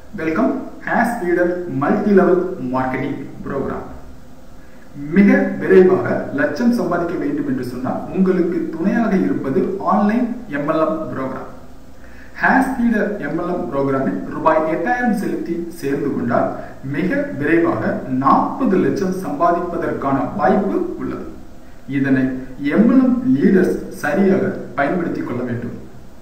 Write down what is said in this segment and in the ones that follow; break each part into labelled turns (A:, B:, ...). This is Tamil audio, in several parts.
A: welcome Hess leader multi level marketing program மிக விரைவாக லட்சம் சம்பாதிக்க வேண்டும் என்று சொன்னால் உங்களுக்கு துணையாக இருப்பது online MLM program Hess leader MLM ப்ரோக்ராமில் ரூபாய் எட்டாயிரம் செலுத்தி சேர்ந்து கொண்டால் மிக விரைவாக நாற்பது லட்சம் சம்பாதிப்பதற்கான வாய்ப்பு உள்ளது இதனை எம்எல்எம் லீடர்ஸ் சரியாக பயன்படுத்திக் கொள்ள வேண்டும்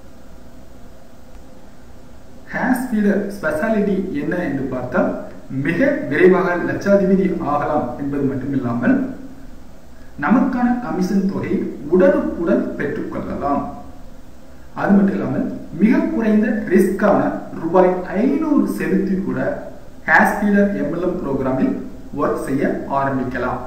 A: ஹேஸ் லீடர் ஸ்பெஷாலிட்டி என்ன என்று பார்த்தால் மிக விரைவாக லட்சாதிபதி ஆகலாம் என்பது மட்டுமில்லாமல் நமக்கான கமிஷன் தொகையை உடனுக்குடன் பெற்றுக்கொள்ளலாம் அது மட்டும் இல்லாமல் மிக குறைந்த ரிஸ்கான ரூபாய் ஐநூறு செலுத்தி கூட ஹேஸ் லீடர் எம்எல்எம் ப்ரோக்ராமில் ஒர்க் செய்ய ஆரம்பிக்கலாம்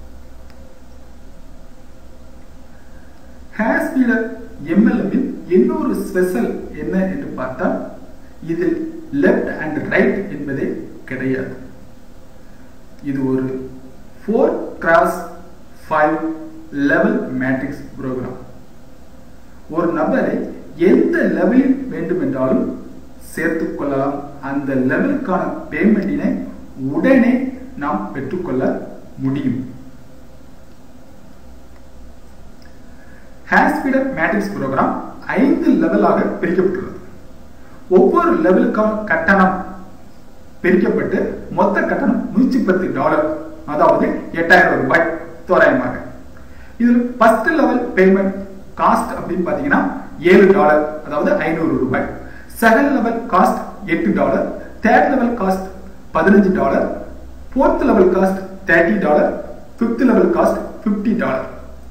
A: ஹேஸ் லீடர் எம்எல்எம்மில் இன்னொரு ஸ்பெஷல் என்ன என்று பார்த்தால் இதில் லெஃப்ட் அண்ட் ரைட் என்பதே கிடையாது இது ஒரு four cross five level matrix program ஒரு நபரை எந்த லெவலில் வேண்டுமென்றாலும் சேர்த்துக் கொள்ளலாம் அந்த லெவலுக்கான பேமெண்டினை உடனே நாம் பெற்றுக்கொள்ள முடியும் ஹேஸ்பீடர் மேட்ரிக்ஸ் ப்ரோக்ராம் ஐந்து லெவலாக பிரிக்கப்பட்டுள்ளது ஒவ்வொரு லெவலுக்கான கட்டணம் பிரிக்கப்பட்டு மொத்த கட்டணம் நூற்றி பத்து டாலர் அதாவது எட்டாயிரம் ரூபாய் தோராயமாக இதில் ஃபர்ஸ்ட் லெவல் பேமெண்ட் காஸ்ட் அப்படின்னு பார்த்தீங்கன்னா ஏழு டாலர் அதாவது ஐநூறு ரூபாய் செகண்ட் லெவல் காஸ்ட் எட்டு டாலர் தேர்ட் லெவல் காஸ்ட் பதினஞ்சு dollar fourth level cost thirty dollar fifth level cost fifty dollar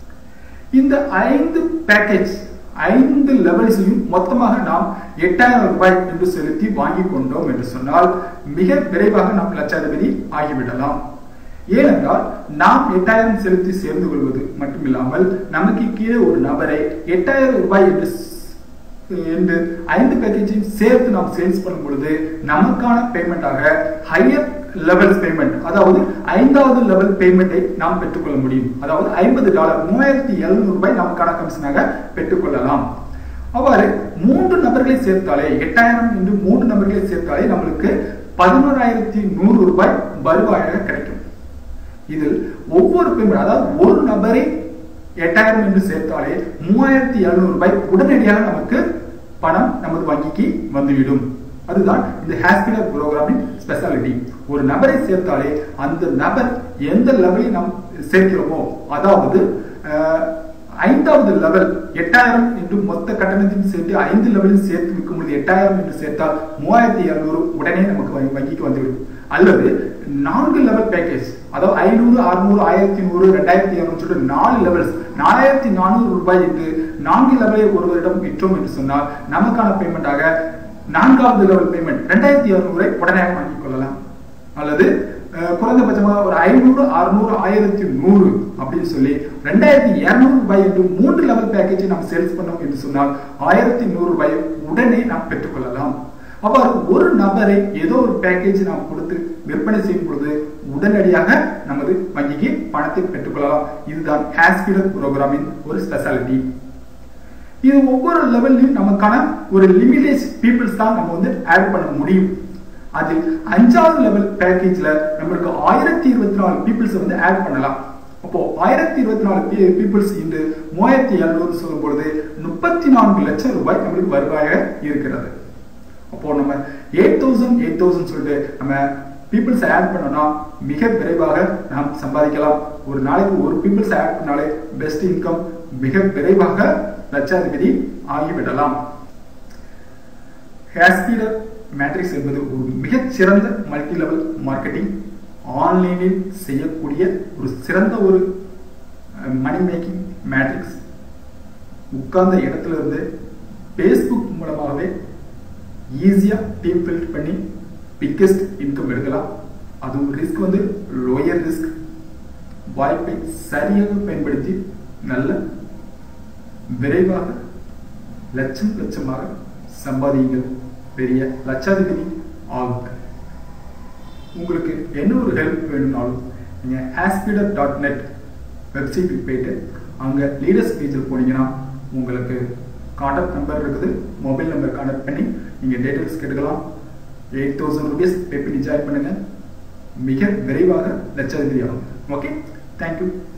A: இந்த ஐந்து பேக்கேஜ் ஐந்து லெவல்ஸையும் மொத்தமாக நாம் எட்டாயிரம் ரூபாய் என்று செலுத்தி வாங்கி கொண்டோம் என்று சொன்னால் மிக விரைவாக நாம் லட்சாதிபதி ஆகிவிடலாம் ஏனென்றால் நாம் எட்டாயிரம் செலுத்தி சேர்ந்து கொள்வது மட்டுமில்லாமல் நமக்கு கீழே ஒரு நபரை எட்டாயிரம் ரூபாய் என்று என்று ஐந்து பேக்கேஜையும் சேர்த்து நாம் சேல்ஸ் பண்ணும் பொழுது நமக்கான பேமெண்டாக ஹையர் லெவல் பேமெண்ட் அதாவது ஐந்தாவது லெவல் பேமெண்ட்டை நாம் பெற்றுக்கொள்ள முடியும் அதாவது ஐம்பது டாலர் மூவாயிரத்தி எழுநூறு ரூபாய் நமக்கான கமிஷனாக பெற்றுக்கொள்ளலாம் அவ்வாறு மூன்று நபர்களை சேர்த்தாலே எட்டாயிரம் என்று மூன்று நபர்களை சேர்த்தாலே நம்மளுக்கு பதினோராயிரத்தி நூறு ரூபாய் வருவாயாக கிடைக்கும் இதில் ஒவ்வொரு பேமெண்ட் அதாவது ஒரு நபரை எட்டாயிரம் என்று சேர்த்தாலே மூவாயிரத்தி எழுநூறு ரூபாய் உடனடியாக நமக்கு பணம் நமது வங்கிக்கு வந்துவிடும் அதுதான் இந்த ஹேஸ்பிடர் ப்ரோக்ராமின் ஸ்பெஷாலிட்டி ஒரு நபரை சேர்த்தாலே அந்த நபர் எந்த லெவலில் நாம் சேர்க்கிறோமோ அதாவது ஐந்தாவது லெவல் எட்டாயிரம் என்று மொத்த கட்டணத்தையும் சேர்த்து ஐந்து லெவலில் சேர்த்து விற்கும் பொழுது எட்டாயிரம் என்று சேர்த்தால் மூவாயிரத்தி இருநூறு உடனே நமக்கு வங்கிக்கு வந்துவிடும் அல்லது நான்கு லெவல் பேக்கேஜ் அதாவது ஐநூறு அறுநூறு ஆயிரத்தி நூறு ரெண்டாயிரத்தி இரநூறு சொல்லிட்டு நாலு லெவல்ஸ் நாலாயிரத்தி நானூறு ரூபாய் என்று நான்கு லெவலை ஒருவரிடம் விற்றோம் என்று சொன்னால் நமக்கான பேமெண்டாக நான்காவது லெவல் பேமெண்ட் ரெண்டாயிரத்தி இரநூறை உடனே வாங்கிக் கொள்ளலாம் அல்லது குறைந்தபட்சமாக ஒரு ஐநூறு அறுநூறு ஆயிரத்தி நூறு அப்படின்னு சொல்லி ரெண்டாயிரத்தி இருநூறு ரூபாய் என்று மூன்று லெவல் பேக்கேஜை நாம் சேல்ஸ் பண்ணோம் என்று சொன்னால் ஆயிரத்தி நூறு ரூபாய் உடனே நாம் பெற்றுக்கொள்ளலாம் அவ்வாறு ஒரு நபரை ஏதோ ஒரு பேக்கேஜ் நாம் கொடுத்து விற்பனை செய்யும் பொழுது உடனடியாக நமது வங்கிக்கு பணத்தை பெற்றுக்கொள்ளலாம் இதுதான் ஹேஸ்பீடர் ப்ரோக்ராமின் ஒரு ஸ்பெஷாலிட்டி இது ஒவ்வொரு லெவல்லையும் நமக்கான ஒரு லிமிடேஜ் பீப்புள்ஸ் தான் நம்ம வந்து ஆட் பண்ண முடியும் அதில் அஞ்சாவது லெவல் பேக்கேஜ்ல நம்மளுக்கு ஆயிரத்தி இருபத்தி நாலு பீப்புள்ஸ் வந்து ஆட் பண்ணலாம் அப்போ ஆயிரத்தி இருபத்தி நாலு பீப்புள்ஸ் இன்று மூவாயிரத்தி எழுநூறு சொல்லும் பொழுது முப்பத்தி நான்கு லட்சம் ரூபாய் நம்மளுக்கு வருவாயாக இருக்கிறது அப்போ நம்ம எயிட் தௌசண்ட் எயிட் தௌசண்ட் சொல்லிட்டு நம்ம பீப்புள்ஸ் ஆட் பண்ணோம்னா மிக விரைவாக நாம் சம்பாதிக்கலாம் ஒரு நாளைக்கு ஒரு பீப்புள்ஸ் ஆட் பண்ணாலே பெஸ்ட் இன்கம் மிக விரைவாக லட்சாதிபதி ஆகிவிடலாம் ஹேஸ்பீடர் மேட்ரிக்ஸ் என்பது ஒரு மிகச்சிறந்த மல்டி லெவல் மார்க்கெட்டிங் ஆன்லைனில் செய்யக்கூடிய ஒரு சிறந்த ஒரு மணி மேக்கிங் மேட்ரிக்ஸ் உட்கார்ந்த இடத்துல இருந்து ஃபேஸ்புக் மூலமாகவே ஈஸியாக டீம் ஃபில்ட் பண்ணி பிக்கஸ்ட் இன்கம் எடுக்கலாம் அதுவும் ரிஸ்க் வந்து லோயர் ரிஸ்க் வாய்ப்பை சரியாக பயன்படுத்தி நல்ல விரைவாக லட்சம் லட்சமாக சம்பாதியுங்கள் பெரிய லட்சாதிபதி ஆகுங்க உங்களுக்கு என்ன ஒரு ஹெல்ப் வேணும்னாலும் நீங்கள் ஆஸ்பீடர் டாட் நெட் வெப்சைட்டுக்கு போயிட்டு அங்கே லீடர்ஸ் பேஜில் போனீங்கன்னா உங்களுக்கு கான்டாக்ட் நம்பர் இருக்குது மொபைல் நம்பர் கான்டாக்ட் பண்ணி நீங்கள் டீட்டெயில்ஸ் கேட்டுக்கலாம் எயிட் தௌசண்ட் ருபீஸ் பே பண்ணி ஜாயின் பண்ணுங்க மிக விரைவாக லட்சாதிபதி ஆகும் ஓகே தேங்க்யூ